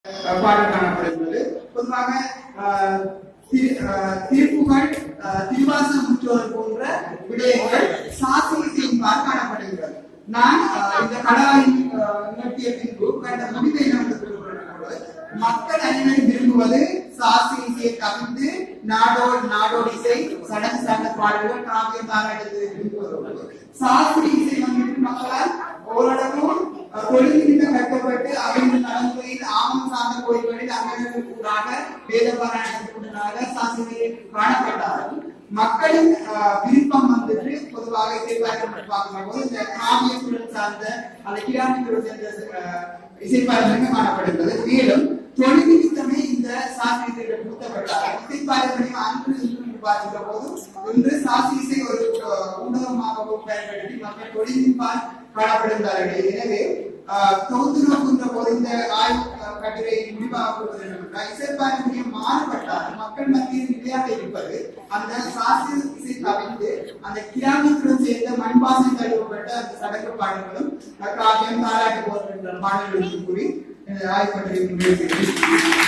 அஹ், பாடல் காணப்படுகிறது பொதுவாக அஹ், திரு- அஹ், திருப்புகழ் அஹ், திருவாசகம் முற்றோர் போன்ற விடயங்கள் சாசியத்தின்பால் காணப்படுகிறது நான் அஹ், இந்த கடாயின் அஹ், நிகழ்த்திய பின்பு கண்ட முடிவை என்னவென்று கூறுகிறது மக்கள் அனைவரும் விரும்புவது சாசி இசையை கவிழ்ந்து நாடோடு நாடோடு இசை சடங்கு சார்ந்த பாடல்கள் காவியம் தாராட்டத்தை விரும்புவதோடு சாஸ்திரி இசை வந்துட்டு மக்களால் ஓரளவும் அஹ், ஒழுங்கிட்டு கட்டப்பட்டு அமைந்து நடைமுறையில் ஆமம் சார்ந்த கோயில்களில் அங்கங்களுக்கு கூடாக வேத பாராயணத்திற்குள்ளாக சாஸ்திரியை காணப்பட்டார்கள் மக்களின் அஹ், விருப்பம் வந்துட்டு பொதுவாக இசைப்பாய்கள் பார்க்கும்போது இந்த காவிய சூழல் சார்ந்த அந்த கிராமிய சேர்ந்த அஹ், இசைப்பாய்கள் காணப்படுகிறது மேலும் தொழில் நிமித்தமே இந்த சாஸ்திரத்திற்கு புத்தப்பட்டார் இசைப்பாய்களையும் அன்று இன்று என்று பார்க்கிற போது இன்று சாஸ்திர இசை ஒரு அஹ், ஊடகமாகவும் பயன்படுத்தி மக்கள் தொழில்பால் காணப்படுகிறார்கள் எனவே அஹ், தொகுத்து நோக்குகின்ற போது இந்த ஆய்வு அஹ், கட்டுரையை முடிவாக கூறுவது என்னவென்றால் இசைப்பாய்மொழியம் மாறுபட்டால் மக்கள் மத்தியில் நிலையாக இருப்பது அந்த சாஸ்திர இசை தவிர்த்து அந்த கிராமத்துடன் சேர்ந்த மண்பாசம் தழுவப்பட்ட அந்த சடங்கு பாடல்களும் அஹ், காவியம் தாராட்டு போன்ற பாடல்களுக்கு கூறி இந்த ஆய்வு கட்டுரையை நிறைவு செய்கிறேன்.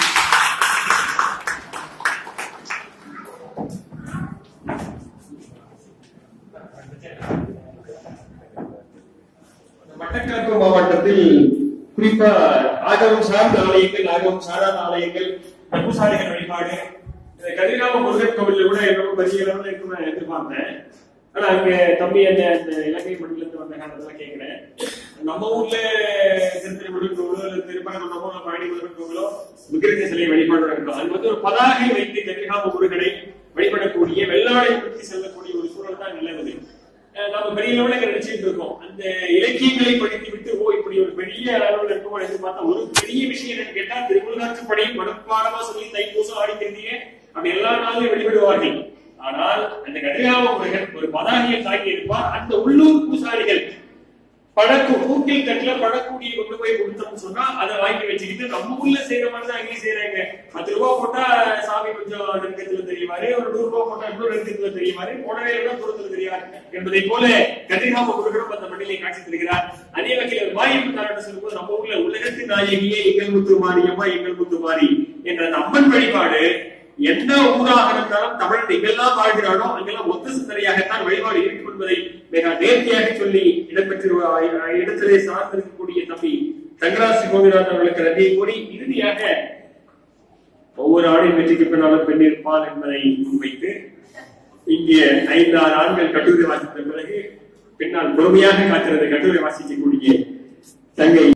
மட்டக்களப்பு மாவட்டத்தில் குறிப்பா ஆகமம் சார்ந்த ஆலயங்கள் ஆகமம் சாராத ஆலயங்கள் இந்த பூசாரிகள் வழிபாடு இந்த கதிராம முருகன் கோவில்ல கூட ரொம்ப பெரிய அளவுல இருக்கும் நான் எதிர்பார்த்தேன் ஆனா அங்க தம்பி அந்த அந்த இலங்கை மண்ணில இருந்து வந்த காலத்துல கேட்கிறேன் நம்ம ஊர்ல திருத்தணி முருகன் கோவிலோ இல்ல திருப்பரங்குன்றமோ இல்ல பழனி முருகன் கோவிலோ விக்கிரக சிலை வழிபாடு நடக்கும் அங்க வந்து ஒரு பதாகை வைத்து கதிராம முருகனை வழிபடக்கூடிய வெள்ளாடை பற்றி செல்லக்கூடிய ஒரு சூழல் தான் நிலவுது அஹ் நம்ம பெரிய லெவலில் நினைச்சிட்டு இருக்கோம் அந்த இலக்கியங்களை படித்து விட்டு ஓ இப்படி ஒரு பெரிய அளவில் இருக்குமோ என்று பார்த்தா ஒரு பெரிய விஷயம் என்னன்னு கேட்டா திருமுருகாற்று படி மனப்பாடமா சொல்லி தைப்பூசம் ஆடி திருந்திய அப்படி எல்லா நாளிலும் வெளிவிடுவார்கள் ஆனால் அந்த கதிராம முருகன் ஒரு பதாகியை தாக்கி இருப்பார் அந்த உள்ளூர் பூசாரிகள் பழக்கு மூக்கில் தட்டுல பழக்கூடிய கொண்டு போய் கொடுத்தோம்னு சொன்னா அதை வாங்கி வச்சுக்கிட்டு நம்ம ஊர்ல செய்யற மாதிரி தான் அங்கேயும் செய்யறாங்க பத்து ரூபாய் போட்டா சாமி கொஞ்சம் நெருக்கத்துல தெரியுமாறு ஒரு நூறு ரூபாய் போட்டா இன்னும் நெருக்கத்துல தெரியுமாறு புடவை விட தூரத்துல தெரியார் என்பதை போல கதிர்காம முருகனும் அந்த மண்ணிலே காட்சி தருகிறார் அதே வகையில் மாரியம்மன் தாராட்டு சொல்லும்போது நம்ம ஊர்ல உலகத்து நாயகியே எங்கள் முத்து மாரியம்மா எங்கள் முத்து மாரி என்ற அந்த அம்மன் வழிபாடு எந்த ஊராக இருந்தாலும் தமிழன் எங்கெல்லாம் வாழ்கிறானோ அங்கெல்லாம் ஒத்த சிந்தனையாகத்தான் வழிபாடு இருக்கும் என்பதை மிக நேர்த்தியாக சொல்லி இடம்பெற்ற இடத்திலே சார்ந்திருக்கக்கூடிய தம்பி தங்கராசி கோவிநாதன் அவர்களுக்கு நன்றியை கூறி இறுதியாக ஒவ்வொரு ஆணின் வெற்றிக்கு பின்னாலும் பெண் இருப்பான் என்பதை முன்வைத்து இங்கே ஐந்து ஆறு ஆண்கள் கட்டுரை வாசித்த பிறகு பின்னால் பொறுமையாக காத்திருந்த கட்டுரை வாசிக்கக்கூடிய தங்கை